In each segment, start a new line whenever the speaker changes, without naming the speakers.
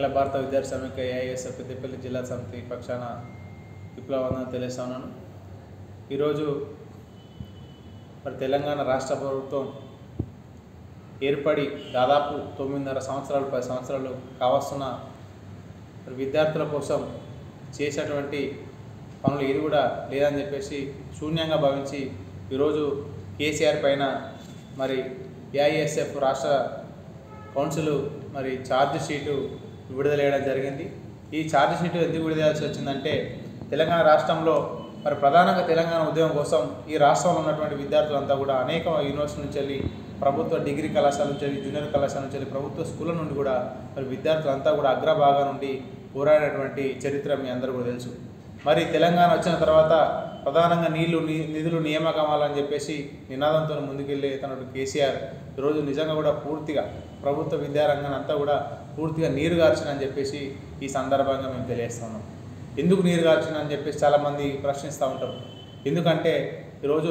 అఖిల భారత విద్యార్థి సమైక్య ఏఐఎస్ఎఫ్ పెద్దపల్లి జిల్లా సమితి పక్షాన విప్లవందన తెలియజేస్తా ఉన్నాను ఈరోజు మరి తెలంగాణ రాష్ట్ర ప్రభుత్వం ఏర్పడి దాదాపు తొమ్మిదిన్నర సంవత్సరాలు పది సంవత్సరాలు కావస్తున్న మరి విద్యార్థుల కోసం చేసేటువంటి పనులు ఏది కూడా లేదని చెప్పేసి శూన్యంగా భావించి ఈరోజు కేసీఆర్ పైన మరి ఏఐఎస్ఎఫ్ రాష్ట్ర కౌన్సిల్ మరి ఛార్జ్ షీటు విడుదల చేయడం జరిగింది ఈ ఛార్జ్ షీటు ఎందుకు విడుదలాల్సి వచ్చిందంటే తెలంగాణ రాష్ట్రంలో మరి ప్రధానంగా తెలంగాణ ఉద్యమం కోసం ఈ రాష్ట్రంలో ఉన్నటువంటి విద్యార్థులంతా కూడా అనేక యూనివర్సిటీ నుంచి వెళ్ళి ప్రభుత్వ డిగ్రీ కళాశాల నుంచి వెళ్ళి జూనియర్ కళాశాల నుంచి వెళ్ళి ప్రభుత్వ స్కూళ్ళ నుండి కూడా మరి విద్యార్థులంతా కూడా అగ్రభాగా నుండి పోరాడినటువంటి చరిత్ర మీ అందరూ కూడా తెలుసు మరి తెలంగాణ వచ్చిన తర్వాత ప్రధానంగా నీళ్లు ని- నిధులు నియామకమాలని చెప్పేసి నినాదంతో ముందుకెళ్ళే తనడు కేసీఆర్ ఈరోజు నిజంగా కూడా పూర్తిగా ప్రభుత్వ విద్యారంగాన్ని అంతా కూడా పూర్తిగా నీరు గార్చినని చెప్పేసి ఈ సందర్భంగా మేము తెలియజేస్తున్నాం ఎందుకు నీరు గార్చిన అని చెప్పేసి చాలామంది ప్రశ్నిస్తూ ఉంటారు ఎందుకంటే ఈరోజు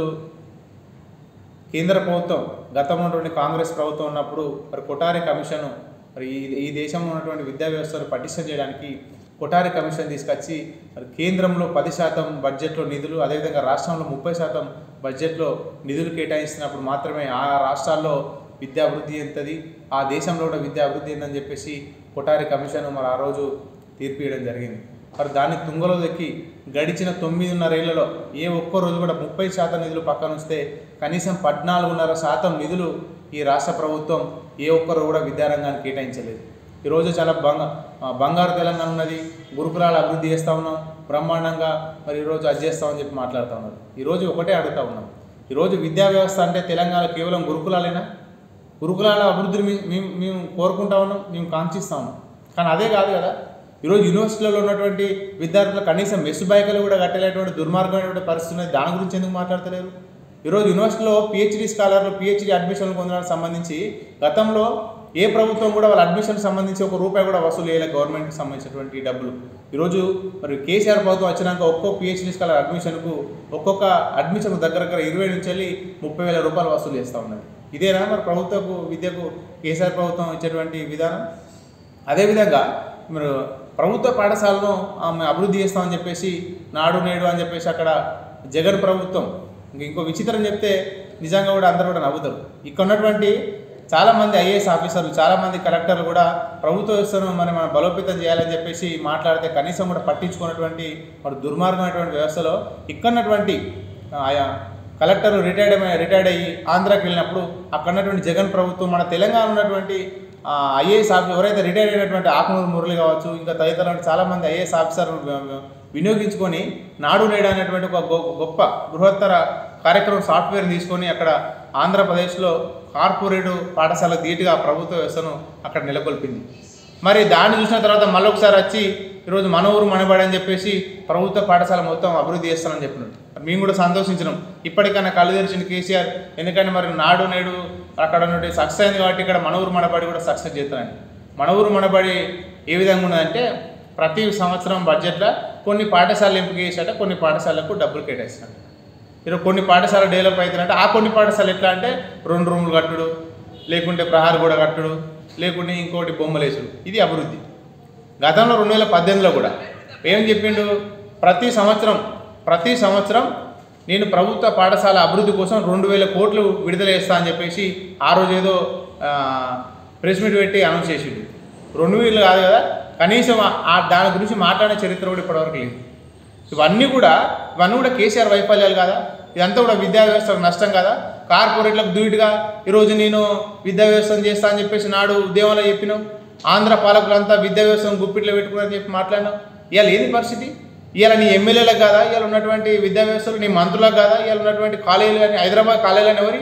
కేంద్ర ప్రభుత్వం గతంలో ఉన్నటువంటి కాంగ్రెస్ ప్రభుత్వం ఉన్నప్పుడు మరి కొటారి కమిషన్ మరి ఈ ఈ దేశంలో ఉన్నటువంటి విద్యా వ్యవస్థను పటిష్టం చేయడానికి కొటారి కమిషన్ తీసుకొచ్చి మరి కేంద్రంలో పది శాతం బడ్జెట్లో నిధులు అదేవిధంగా రాష్ట్రంలో ముప్పై శాతం బడ్జెట్లో నిధులు కేటాయిస్తున్నప్పుడు మాత్రమే ఆ రాష్ట్రాల్లో విద్యా అభివృద్ధి ఎంతది ఆ దేశంలో కూడా విద్యా అభివృద్ధి ఏందని చెప్పేసి కొటారి కమిషన్ మరి ఆ రోజు తీర్పు ఇవ్వడం జరిగింది మరి దాన్ని తుంగలో దక్కి గడిచిన తొమ్మిదిన్నరేళ్లలో ఏ ఒక్క రోజు కూడా ముప్పై శాతం నిధులు పక్కన ఉంచితే కనీసం పద్నాలుగున్నర శాతం నిధులు ఈ రాష్ట్ర ప్రభుత్వం ఏ ఒక్కరు కూడా విద్యారంగానికి కేటాయించలేదు ఈరోజు చాలా బంగ ఆ, బంగారు తెలంగాణ ఉన్నది గురుకులాలు అభివృద్ధి చేస్తూ ఉన్నాం బ్రహ్మాండంగా మరి ఈరోజు అది చేస్తామని చెప్పి మాట్లాడుతూ ఉన్నారు ఈరోజు ఒకటే అడుగుతా ఉన్నాం ఈరోజు విద్యా వ్యవస్థ అంటే తెలంగాణ కేవలం గురుకులాలేనా గురుకులాల అభివృద్ధిని మేము మేము మేము కోరుకుంటా ఉన్నాం మేము కాంక్షిస్తా ఉన్నాం కానీ అదే కాదు కదా ఈరోజు యూనివర్సిటీలో ఉన్నటువంటి విద్యార్థులు కనీసం మెస్సు బైకులు కూడా కట్టలేటువంటి దుర్మార్గమైనటువంటి పరిస్థితి ఉన్నది దాని గురించి ఎందుకు మాట్లాడతలేరు ఈరోజు యూనివర్సిటీలో పిహెచ్డి స్కాలర్లు పిహెచ్డి అడ్మిషన్లు పొందడానికి సంబంధించి గతంలో ఏ ప్రభుత్వం కూడా వాళ్ళ అడ్మిషన్ సంబంధించి ఒక రూపాయి కూడా వసూలు చేయలేదు గవర్నమెంట్కి సంబంధించినటువంటి డబ్బులు ఈరోజు మరి కేసీఆర్ ప్రభుత్వం వచ్చినాక ఒక్కో పిహెచ్డి స్కాలర్ అడ్మిషన్కు ఒక్కొక్క అడ్మిషన్ దగ్గర దగ్గర ఇరవై నుంచి వెళ్ళి ముప్పై వేల రూపాయలు వసూలు చేస్తూ ఉన్నది ఇదేనా మరి ప్రభుత్వకు విద్యకు కేసీఆర్ ప్రభుత్వం ఇచ్చేటువంటి విధానం అదేవిధంగా మీరు ప్రభుత్వ పాఠశాలను ఆమె అభివృద్ధి చేస్తామని చెప్పేసి నాడు నేడు అని చెప్పేసి అక్కడ జగన్ ప్రభుత్వం ఇంక ఇంకో విచిత్రం చెప్తే నిజంగా కూడా అందరూ కూడా నవ్వుతారు ఇక్కడ ఉన్నటువంటి చాలామంది ఐఏఎస్ ఆఫీసర్లు చాలామంది కలెక్టర్లు కూడా ప్రభుత్వ వ్యవస్థను మరి మనం బలోపేతం చేయాలని చెప్పేసి మాట్లాడితే కనీసం కూడా పట్టించుకున్నటువంటి మరి దుర్మార్గమైనటువంటి వ్యవస్థలో ఇక్కడ ఉన్నటువంటి ఆయా కలెక్టర్ రిటైర్డ్ రిటైర్డ్ అయ్యి ఆంధ్రాకి వెళ్ళినప్పుడు అక్కడ ఉన్నటువంటి జగన్ ప్రభుత్వం మన తెలంగాణ ఉన్నటువంటి ఐఏఎస్ ఆఫీసర్ ఎవరైతే రిటైర్ అయినటువంటి ఆకునూరు మురళి కావచ్చు ఇంకా తదితరులు చాలామంది ఐఏఎస్ ఆఫీసర్లు వి- వి- వినియోగించుకొని నాడు నేడు అనేటువంటి ఒక గొ- గొప్ప బృహత్తర కార్యక్రమం సాఫ్ట్వేర్ తీసుకొని అక్కడ ఆంధ్రప్రదేశ్లో కార్పొరేట్ పాఠశాల ధీటుగా ప్రభుత్వ వ్యవస్థను అక్కడ నెలకొల్పింది మరి దాన్ని చూసిన తర్వాత మళ్ళొకసారి వచ్చి ఈరోజు మన ఊరు మనబడి అని చెప్పేసి ప్రభుత్వ పాఠశాల మొత్తం అభివృద్ధి చేస్తానని చెప్పినాడు మరి మేము కూడా సంతోషించినాం ఇప్పటికైనా కళ్ళు తెరిచిన కేసీఆర్ ఎందుకంటే మరి నాడు నేడు అక్కడ ఉన్నటువంటి సక్సెస్ అయింది కాబట్టి ఇక్కడ మన ఊరు మనబడి కూడా సక్సెస్ చేస్తానని మన ఊరు మనబడి ఏ విధంగా ఉన్నదంటే ప్రతి సంవత్సరం బడ్జెట్లో కొన్ని పాఠశాలలు ఎంపిక చేశాట కొన్ని పాఠశాలకు డబ్బులు కేటాయిస్తాడు ఈరోజు కొన్ని పాఠశాల డెవలప్ అవుతాయంటే ఆ కొన్ని పాఠశాలలు ఎట్లా అంటే రెండు రూములు కట్టుడు లేకుంటే ప్రహార్ కూడా కట్టుడు లేకుంటే ఇంకోటి బొమ్మలేసుడు ఇది అభివృద్ధి గతంలో రెండు వేల పద్దెనిమిదిలో కూడా ఏం చెప్పిండు ప్రతి సంవత్సరం ప్రతి సంవత్సరం నేను ప్రభుత్వ పాఠశాల అభివృద్ధి కోసం రెండు వేల కోట్లు విడుదల చేస్తా అని చెప్పేసి ఆ రోజు ఏదో ఆ, ప్రెస్ మీట్ పెట్టి అనౌన్స్ చేసిండు రెండు వేలు కాదు కదా కనీసం ఆ- ఆ దాని గురించి మాట్లాడే చరిత్ర కూడా ఇప్పటివరకు లేదు ఇవన్నీ కూడా ఇవన్నీ కూడా కేసీఆర్ వైఫల్యాలు కదా ఇదంతా కూడా విద్యా వ్యవస్థకు నష్టం కదా కార్పొరేట్లకు దూయిటుగా ఈరోజు నేను విద్యా వ్యవస్థను చేస్తా అని చెప్పేసి నాడు ఉద్యమంలో చెప్పినావు ఆంధ్ర పాలకులంతా విద్యా వ్యవస్థను గుప్పిట్లో పెట్టుకున్నారని చెప్పి మాట్లాడినావు ఇవాళ ఏది పరిస్థితి ఇవాళ నీ ఎమ్మెల్యేలకు కాదా ఇవాళ ఉన్నటువంటి విద్యా వ్యవస్థలు నీ మంత్రులకు కాదా ఇవాళ ఉన్నటువంటి కాలేజీలు కానీ హైదరాబాద్ కాలేజీలు ఎవరి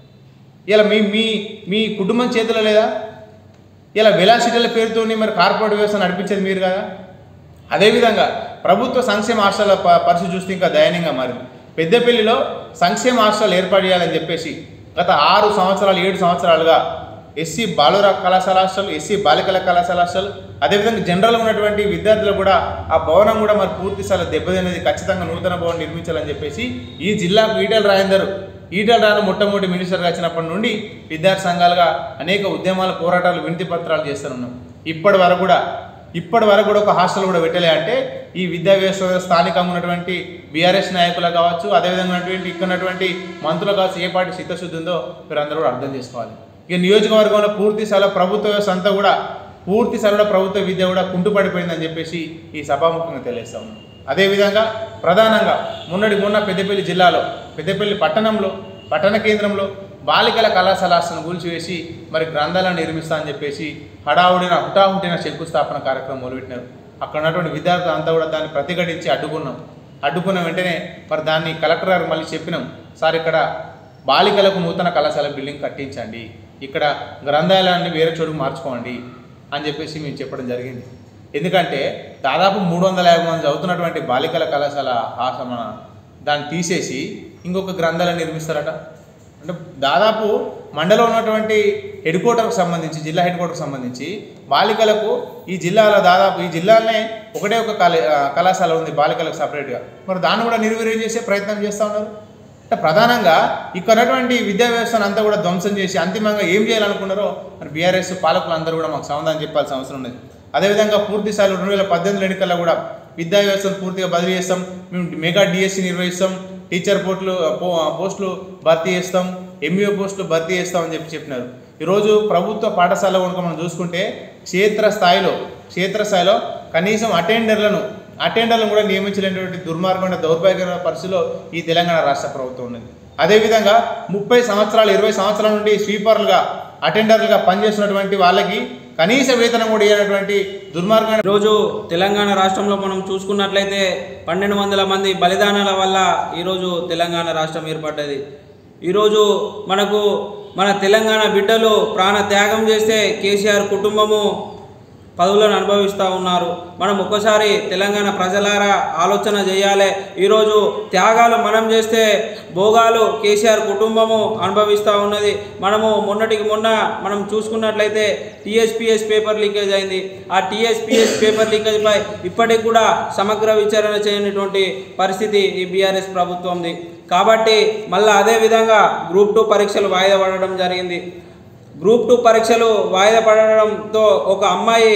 ఇలా మీ మీ మీ కుటుంబం చేతిలో లేదా ఇలా వెలాసిటీల పేరుతోని మరి కార్పొరేట్ వ్యవస్థ నడిపించేది మీరు కదా అదేవిధంగా ప్రభుత్వ సంక్షేమ హాస్టల్ ప- పరిస్థితి చూస్తే ఇంకా దయనీయంగా మారింది పెద్దపల్లిలో సంక్షేమ హాస్టల్ ఏర్పాటు చేయాలని చెప్పేసి గత ఆరు సంవత్సరాలు ఏడు సంవత్సరాలుగా ఎస్సీ బాలుర కళాశాల హాస్టల్ ఎస్సీ బాలికల కళాశాల హాస్టల్ అదేవిధంగా జనరల్గా ఉన్నటువంటి విద్యార్థులు కూడా ఆ భవనం కూడా మరి పూర్తి స్థాయిలో దెబ్బతినేది ఖచ్చితంగా నూతన భవనం నిర్మించాలని చెప్పేసి ఈ జిల్లాకు ఈటెల రాజేందర్ ఈటెల రాను మొట్టమొదటి మినిస్టర్గా వచ్చినప్పటి నుండి విద్యార్థి సంఘాలుగా అనేక ఉద్యమాలు పోరాటాలు వినతి పత్రాలు చేస్తున్నాం ఇప్పటి వరకు కూడా ఇప్పటి వరకు కూడా ఒక హాస్టల్ కూడా పెట్టలే అంటే ఈ విద్యా వ్యవస్థ స్థానికంగా ఉన్నటువంటి బీఆర్ఎస్ నాయకులు కావచ్చు అదేవిధంగా ఉన్నటువంటి ఇక్కడ ఉన్నటువంటి మంత్రులు కావచ్చు ఏ పార్టీ చిత్తశుద్ధి ఉందో మీరందరూ కూడా అర్థం చేసుకోవాలి ఇక నియోజకవర్గంలో పూర్తి స్థాయిలో ప్రభుత్వ వ్యవస్థ అంతా కూడా పూర్తి స్థాయిలో ప్రభుత్వ విద్య కూడా కుంటుపడిపోయిందని చెప్పేసి ఈ సభాముఖంగా తెలియజేస్తా ఉన్నాం అదేవిధంగా ప్రధానంగా మొన్నటి మొన్న పెద్దపల్లి జిల్లాలో పెద్దపల్లి పట్టణంలో పట్టణ కేంద్రంలో బాలికల కళాశాలను కూల్చివేసి మరి గ్రంథాలను నిర్మిస్తా అని చెప్పేసి హడావుడిన హుటాహుటిన శంకుస్థాపన కార్యక్రమం మొదలుపెట్టినారు అక్కడ ఉన్నటువంటి విద్యార్థులు అంతా కూడా దాన్ని ప్రతిఘటించి అడ్డుకున్నాం అడ్డుకున్న వెంటనే మరి దాన్ని కలెక్టర్ గారు మళ్ళీ చెప్పినాం సార్ ఇక్కడ బాలికలకు నూతన కళాశాల బిల్డింగ్ కట్టించండి ఇక్కడ గ్రంథాలయాన్ని వేరే చోటుకు మార్చుకోండి అని చెప్పేసి మేము చెప్పడం జరిగింది ఎందుకంటే దాదాపు మూడు వందల యాభై మంది చదువుతున్నటువంటి బాలికల కళాశాల హాస- మన దాన్ని తీసేసి ఇంకొక గ్రంథాలయం నిర్మిస్తారట అంటే దాదాపు మండలం ఉన్నటువంటి హెడ్ క్వార్టర్కి సంబంధించి జిల్లా హెడ్ క్వార్టర్కి సంబంధించి బాలికలకు ఈ జిల్లాలో దాదాపు ఈ జిల్లాలోనే ఒకటే ఒక కళ ఆ, కళాశాల ఉంది బాలికలకు సపరేట్గా మరి దాన్ని కూడా నిర్వీర్యం చేసే ప్రయత్నం చేస్తూ ఉన్నారు అంటే ప్రధానంగా ఇక్కడ ఉన్నటువంటి విద్యా వ్యవస్థను అంతా కూడా ధ్వంసం చేసి అంతిమంగా ఏం చేయాలనుకున్నారో మరి బీఆర్ఎస్ పాలకులు అందరూ కూడా మాకు సమాధానం చెప్పాల్సిన అవసరం ఉన్నది అదేవిధంగా పూర్తి స్థాయిలో రెండు వేల పద్దెనిమిది ఎన్నికల్లో కూడా విద్యా వ్యవస్థను పూర్తిగా బదిలీ చేస్తాం మేము మెగా డిఎస్సి నిర్వహిస్తాం టీచర్ పోస్టులు పో- పోస్టులు భర్తీ చేస్తాం ఎంఈఓ పోస్టులు భర్తీ చేస్తాం అని చెప్పి చెప్పినారు ఈరోజు ప్రభుత్వ పాఠశాల కనుక మనం చూసుకుంటే క్షేత్ర స్థాయిలో క్షేత్ర స్థాయిలో కనీసం అటెండర్లను అటెండర్లను కూడా నియమించలేనటువంటి దుర్మార్గమైన దౌర్భాగ్య పరిస్థితిలో ఈ తెలంగాణ రాష్ట్ర ప్రభుత్వం ఉన్నది అదేవిధంగా ముప్పై సంవత్సరాలు ఇరవై సంవత్సరాల నుండి స్వీపర్లుగా అటెండర్లుగా పనిచేస్తున్నటువంటి వాళ్ళకి కనీస వేతనం కూడా ఇవ్వనటువంటి దుర్మార్గమైన
ఈరోజు తెలంగాణ రాష్ట్రంలో మనం చూసుకున్నట్లయితే పన్నెండు వందల మంది బలిదానాల వల్ల ఈరోజు తెలంగాణ రాష్ట్రం ఏర్పడ్డది ఈరోజు మనకు మన తెలంగాణ బిడ్డలు ప్రాణ త్యాగం చేస్తే కేసీఆర్ కుటుంబము పదవులను అనుభవిస్తూ ఉన్నారు మనం ఒక్కసారి తెలంగాణ ప్రజలారా ఆలోచన చేయాలి ఈరోజు త్యాగాలు మనం చేస్తే భోగాలు కేసీఆర్ కుటుంబము అనుభవిస్తూ ఉన్నది మనము మొన్నటికి మొన్న మనం చూసుకున్నట్లయితే టీఎస్పిఎస్ పేపర్ లీకేజ్ అయింది ఆ టీఎస్పిఎస్ పేపర్ లీకేజ్పై ఇప్పటికి కూడా సమగ్ర విచారణ చేయనటువంటి పరిస్థితి ఈ బీఆర్ఎస్ ప్రభుత్వంది కాబట్టి మళ్ళీ అదే విధంగా గ్రూప్ టూ పరీక్షలు వాయిదా పడడం జరిగింది గ్రూప్ టూ పరీక్షలు వాయిదా పడడంతో ఒక అమ్మాయి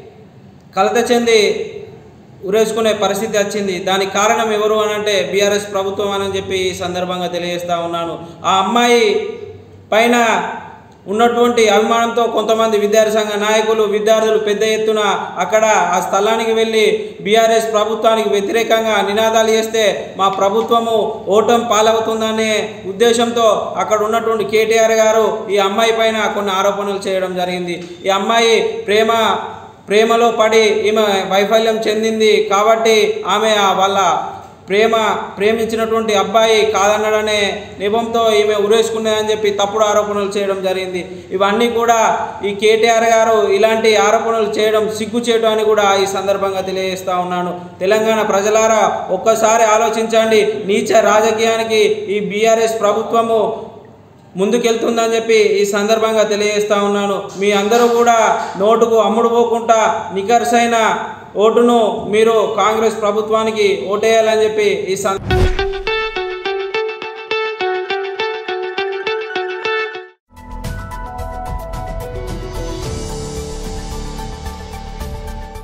కలత చెంది ఉరేసుకునే పరిస్థితి వచ్చింది దానికి కారణం ఎవరు అని అంటే బీఆర్ఎస్ ప్రభుత్వం అని చెప్పి ఈ సందర్భంగా తెలియజేస్తా ఉన్నాను ఆ అమ్మాయి పైన ఉన్నటువంటి అభిమానంతో కొంతమంది విద్యార్థి సంఘ నాయకులు విద్యార్థులు పెద్ద ఎత్తున అక్కడ ఆ స్థలానికి వెళ్ళి బీఆర్ఎస్ ప్రభుత్వానికి వ్యతిరేకంగా నినాదాలు చేస్తే మా ప్రభుత్వము ఓటం పాలవుతుందనే ఉద్దేశంతో అక్కడ ఉన్నటువంటి కేటీఆర్ గారు ఈ అమ్మాయి పైన కొన్ని ఆరోపణలు చేయడం జరిగింది ఈ అమ్మాయి ప్రేమ ప్రేమలో పడి ఈమె వైఫల్యం చెందింది కాబట్టి ఆమె ఆ వాళ్ళ ప్రేమ ప్రేమించినటువంటి అబ్బాయి కాదన్నడనే నిబంతో ఈమె ఉరేసుకున్నదని చెప్పి తప్పుడు ఆరోపణలు చేయడం జరిగింది ఇవన్నీ కూడా ఈ కేటీఆర్ గారు ఇలాంటి ఆరోపణలు చేయడం సిగ్గు చేయడం అని కూడా ఈ సందర్భంగా తెలియజేస్తా ఉన్నాను తెలంగాణ ప్రజలారా ఒక్కసారి ఆలోచించండి నీచ రాజకీయానికి ఈ బీఆర్ఎస్ ప్రభుత్వము ముందుకెళ్తుందని చెప్పి ఈ సందర్భంగా తెలియజేస్తా ఉన్నాను మీ అందరూ కూడా నోటుకు అమ్ముడు పోకుండా నికర్సైన ఓటును మీరు కాంగ్రెస్ ప్రభుత్వానికి ఓటేయాలని చెప్పి ఈ సం